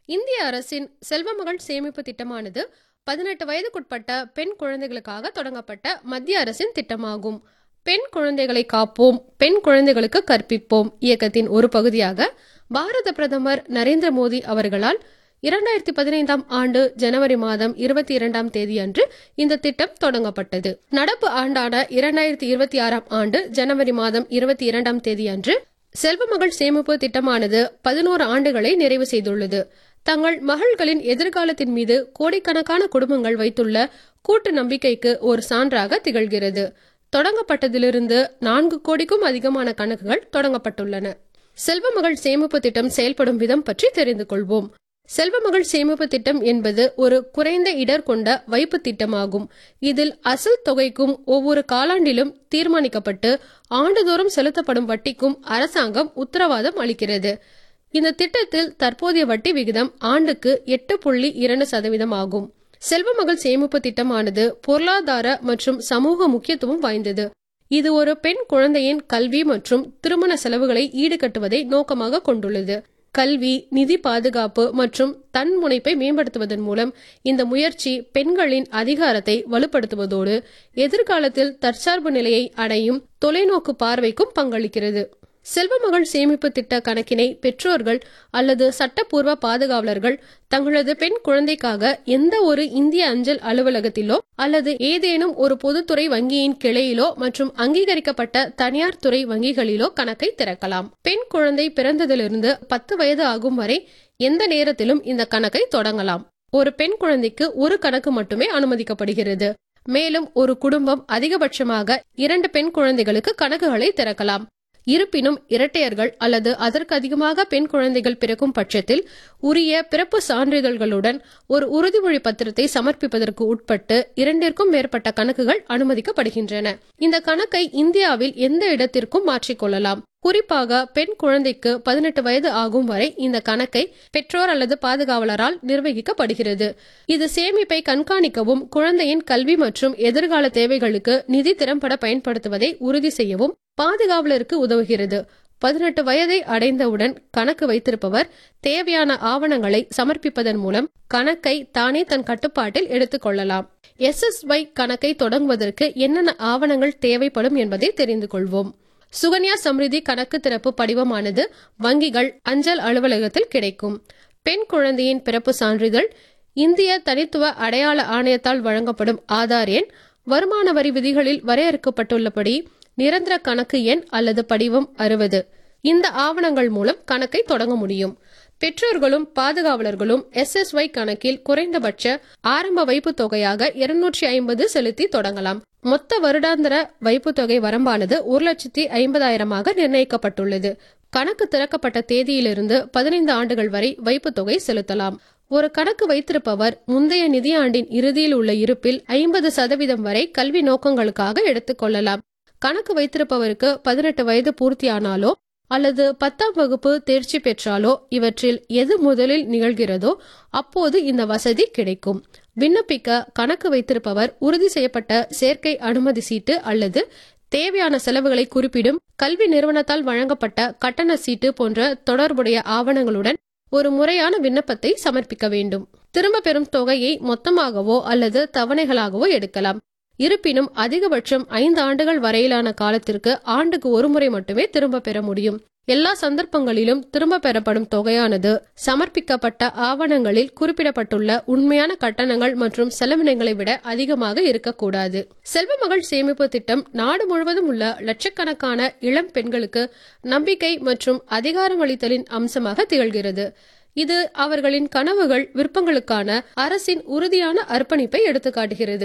இந்திய அரசின் செல்வமகள் சேமிப்பு திட்டமானது பதினெட்டு வயதுக்குட்பட்ட பெண் குழந்தைகளுக்காக தொடங்கப்பட்ட மத்திய அரசின் திட்டமாகும் பெண் குழந்தைகளை காப்போம் பெண் குழந்தைகளுக்கு கற்பிப்போம் இயக்கத்தின் ஒரு பகுதியாக பாரத பிரதமர் நரேந்திர மோடி அவர்களால் இரண்டாயிரத்தி பதினைந்தாம் ஆண்டு ஜனவரி மாதம் இருபத்தி இரண்டாம் தேதி அன்று இந்த திட்டம் தொடங்கப்பட்டது நடப்பு ஆண்டான இரண்டாயிரத்தி இருபத்தி ஆறாம் ஆண்டு ஜனவரி மாதம் இருபத்தி இரண்டாம் தேதி அன்று செல்வமகள் சேமிப்பு திட்டமானது பதினோரு ஆண்டுகளை நிறைவு செய்துள்ளது தங்கள் மகள்களின் எதிர்காலத்தின் மீது கோடிக்கணக்கான குடும்பங்கள் வைத்துள்ள கூட்டு நம்பிக்கைக்கு ஒரு சான்றாக திகழ்கிறது தொடங்கப்பட்டதிலிருந்து நான்கு கோடிக்கும் அதிகமான கணக்குகள் தொடங்கப்பட்டுள்ளன செல்வமகள் சேமிப்பு திட்டம் செயல்படும் விதம் பற்றி தெரிந்து கொள்வோம் செல்வமகள் சேமிப்பு திட்டம் என்பது ஒரு குறைந்த இடர் கொண்ட வைப்பு திட்டமாகும் இதில் அசல் தொகைக்கும் ஒவ்வொரு காலாண்டிலும் தீர்மானிக்கப்பட்டு ஆண்டுதோறும் செலுத்தப்படும் வட்டிக்கும் அரசாங்கம் உத்தரவாதம் அளிக்கிறது இந்த திட்டத்தில் தற்போதைய வட்டி விகிதம் ஆண்டுக்கு எட்டு புள்ளி இரண்டு சதவீதம் ஆகும் செல்வமகள் சேமிப்பு திட்டமானது பொருளாதார மற்றும் சமூக முக்கியத்துவம் வாய்ந்தது இது ஒரு பெண் குழந்தையின் கல்வி மற்றும் திருமண செலவுகளை ஈடுகட்டுவதை நோக்கமாக கொண்டுள்ளது கல்வி நிதி பாதுகாப்பு மற்றும் தன்முனைப்பை மேம்படுத்துவதன் மூலம் இந்த முயற்சி பெண்களின் அதிகாரத்தை வலுப்படுத்துவதோடு எதிர்காலத்தில் தற்சார்பு நிலையை அடையும் தொலைநோக்கு பார்வைக்கும் பங்களிக்கிறது செல்வமகள் சேமிப்பு திட்ட கணக்கினை பெற்றோர்கள் அல்லது சட்டப்பூர்வ பாதுகாவலர்கள் தங்களது பெண் குழந்தைக்காக எந்த ஒரு இந்திய அஞ்சல் அலுவலகத்திலோ அல்லது ஏதேனும் ஒரு பொதுத்துறை வங்கியின் கிளையிலோ மற்றும் அங்கீகரிக்கப்பட்ட தனியார் துறை வங்கிகளிலோ கணக்கை திறக்கலாம் பெண் குழந்தை பிறந்ததிலிருந்து பத்து வயது ஆகும் வரை எந்த நேரத்திலும் இந்த கணக்கை தொடங்கலாம் ஒரு பெண் குழந்தைக்கு ஒரு கணக்கு மட்டுமே அனுமதிக்கப்படுகிறது மேலும் ஒரு குடும்பம் அதிகபட்சமாக இரண்டு பெண் குழந்தைகளுக்கு கணக்குகளை திறக்கலாம் இருப்பினும் இரட்டையர்கள் அல்லது அதற்கு அதிகமாக பெண் குழந்தைகள் பிறக்கும் பட்சத்தில் உரிய பிறப்பு சான்றிதழ்களுடன் ஒரு உறுதிமொழி பத்திரத்தை சமர்ப்பிப்பதற்கு உட்பட்டு இரண்டிற்கும் மேற்பட்ட கணக்குகள் அனுமதிக்கப்படுகின்றன இந்த கணக்கை இந்தியாவில் எந்த இடத்திற்கும் மாற்றிக்கொள்ளலாம் குறிப்பாக பெண் குழந்தைக்கு பதினெட்டு வயது ஆகும் வரை இந்த கணக்கை பெற்றோர் அல்லது பாதுகாவலரால் நிர்வகிக்கப்படுகிறது இது சேமிப்பை கண்காணிக்கவும் குழந்தையின் கல்வி மற்றும் எதிர்கால தேவைகளுக்கு நிதி திறம்பட பயன்படுத்துவதை உறுதி செய்யவும் பாதுகாவலருக்கு உதவுகிறது பதினெட்டு வயதை அடைந்தவுடன் கணக்கு வைத்திருப்பவர் தேவையான ஆவணங்களை சமர்ப்பிப்பதன் மூலம் கணக்கை தானே தன் கட்டுப்பாட்டில் எடுத்துக் கொள்ளலாம் எஸ்எஸ்ஒய் கணக்கை தொடங்குவதற்கு என்னென்ன ஆவணங்கள் தேவைப்படும் என்பதை தெரிந்து கொள்வோம் சுகன்யா சம்ரிதி கணக்கு திறப்பு படிவமானது வங்கிகள் அஞ்சல் அலுவலகத்தில் கிடைக்கும் பெண் குழந்தையின் பிறப்பு சான்றிதழ் இந்திய தனித்துவ அடையாள ஆணையத்தால் வழங்கப்படும் ஆதார் எண் வருமான வரி விதிகளில் வரையறுக்கப்பட்டுள்ளபடி நிரந்தர கணக்கு எண் அல்லது படிவம் அறுபது இந்த ஆவணங்கள் மூலம் கணக்கை தொடங்க முடியும் பெற்றோர்களும் பாதுகாவலர்களும் எஸ்எஸ்ஒய் கணக்கில் குறைந்தபட்ச ஆரம்ப வைப்பு தொகையாக இருநூற்றி ஐம்பது செலுத்தி தொடங்கலாம் மொத்த வருடாந்திர வைப்பு தொகை வரம்பானது ஒரு லட்சத்தி ஐம்பதாயிரமாக நிர்ணயிக்கப்பட்டுள்ளது கணக்கு திறக்கப்பட்ட தேதியிலிருந்து பதினைந்து ஆண்டுகள் வரை வைப்பு தொகை செலுத்தலாம் ஒரு கணக்கு வைத்திருப்பவர் முந்தைய நிதியாண்டின் இறுதியில் உள்ள இருப்பில் ஐம்பது சதவீதம் வரை கல்வி நோக்கங்களுக்காக எடுத்துக் கொள்ளலாம் கணக்கு வைத்திருப்பவருக்கு பதினெட்டு வயது பூர்த்தியானாலோ அல்லது பத்தாம் வகுப்பு தேர்ச்சி பெற்றாலோ இவற்றில் எது முதலில் நிகழ்கிறதோ அப்போது இந்த வசதி கிடைக்கும் விண்ணப்பிக்க கணக்கு வைத்திருப்பவர் உறுதி செய்யப்பட்ட சேர்க்கை அனுமதி சீட்டு அல்லது தேவையான செலவுகளை குறிப்பிடும் கல்வி நிறுவனத்தால் வழங்கப்பட்ட கட்டண சீட்டு போன்ற தொடர்புடைய ஆவணங்களுடன் ஒரு முறையான விண்ணப்பத்தை சமர்ப்பிக்க வேண்டும் திரும்ப பெறும் தொகையை மொத்தமாகவோ அல்லது தவணைகளாகவோ எடுக்கலாம் இருப்பினும் அதிகபட்சம் ஐந்து ஆண்டுகள் வரையிலான காலத்திற்கு ஆண்டுக்கு ஒரு முறை மட்டுமே திரும்ப பெற முடியும் எல்லா சந்தர்ப்பங்களிலும் திரும்ப பெறப்படும் தொகையானது சமர்ப்பிக்கப்பட்ட ஆவணங்களில் குறிப்பிடப்பட்டுள்ள உண்மையான கட்டணங்கள் மற்றும் செலவினங்களை விட அதிகமாக இருக்கக்கூடாது செல்வமகள் சேமிப்பு திட்டம் நாடு முழுவதும் உள்ள லட்சக்கணக்கான இளம் பெண்களுக்கு நம்பிக்கை மற்றும் அதிகாரம் அளித்தலின் அம்சமாக திகழ்கிறது இது அவர்களின் கனவுகள் விருப்பங்களுக்கான அரசின் உறுதியான அர்ப்பணிப்பை எடுத்துக்காட்டுகிறது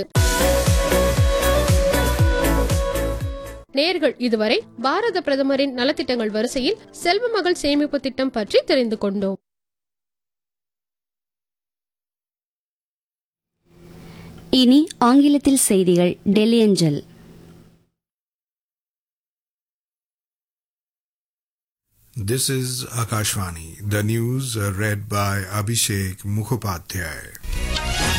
நேர்கள் இதுவரை பாரத பிரதமரின் நலத்திட்டங்கள் வரிசையில் செல்வ மகள் சேமிப்பு திட்டம் பற்றி தெரிந்து கொண்டோம் இனி ஆங்கிலத்தில் செய்திகள் டெல்லி அஞ்சல் This is Akashvani. The news uh, read by Abhishek Mukhopadhyay.